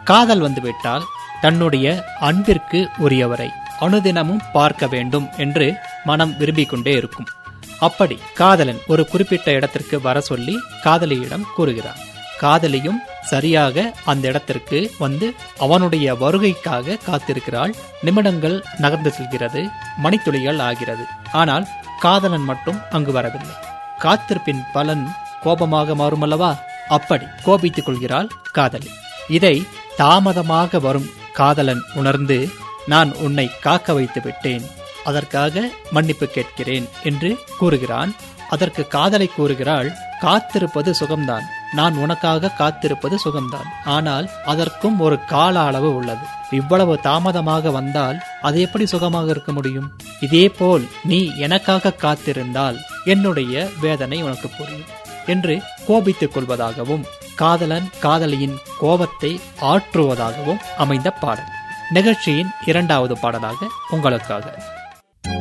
காதல் வந்துவிட்டால் தன்னுடைய அன்பிற்கு உரியவரை அனுதினமும் பார்க்க வேண்டும் என்று மனம் விரும்பிக் கொண்டே இருக்கும் அப்படி காதலன் ஒரு குறிப்பிட்ட இடத்திற்கு வர சொல்லி காதலியிடம் கூறுகிறான் காதலியும் சரியாக அந்த இடத்திற்கு வந்து அவனுடைய வருகைக்காக காத்திருக்கிறாள் நிமிடங்கள் நகர்ந்து செல்கிறது மணித்துளிகள் ஆகிறது ஆனால் காதலன் மட்டும் அங்கு வரவில்லை காத்திருப்பின் பலன் கோபமாக மாறுமல்லவா அப்படி கோபித்துக் கொள்கிறாள் காதலி இதை தாமதமாக வரும் காதலன் உணர்ந்து நான் உன்னை காக்க வைத்து விட்டேன் அதற்காக மன்னிப்பு கேட்கிறேன் என்று கூறுகிறான் அதற்கு காதலை கூறுகிறாள் காத்திருப்பது சுகம்தான் நான் உனக்காக காத்திருப்பது சுகம்தான் ஆனால் அதற்கும் ஒரு கால அளவு உள்ளது இவ்வளவு தாமதமாக வந்தால் அது எப்படி சுகமாக இருக்க முடியும் இதே போல் நீ எனக்காக காத்திருந்தால் என்னுடைய வேதனை உனக்கு புரியும் என்று கோபித்துக் கொள்வதாகவும் காதலன் காதலியின் கோபத்தை ஆற்றுவதாகவும் அமைந்த பாடல் நிகழ்ச்சியின் இரண்டாவது பாடலாக உங்களுக்காக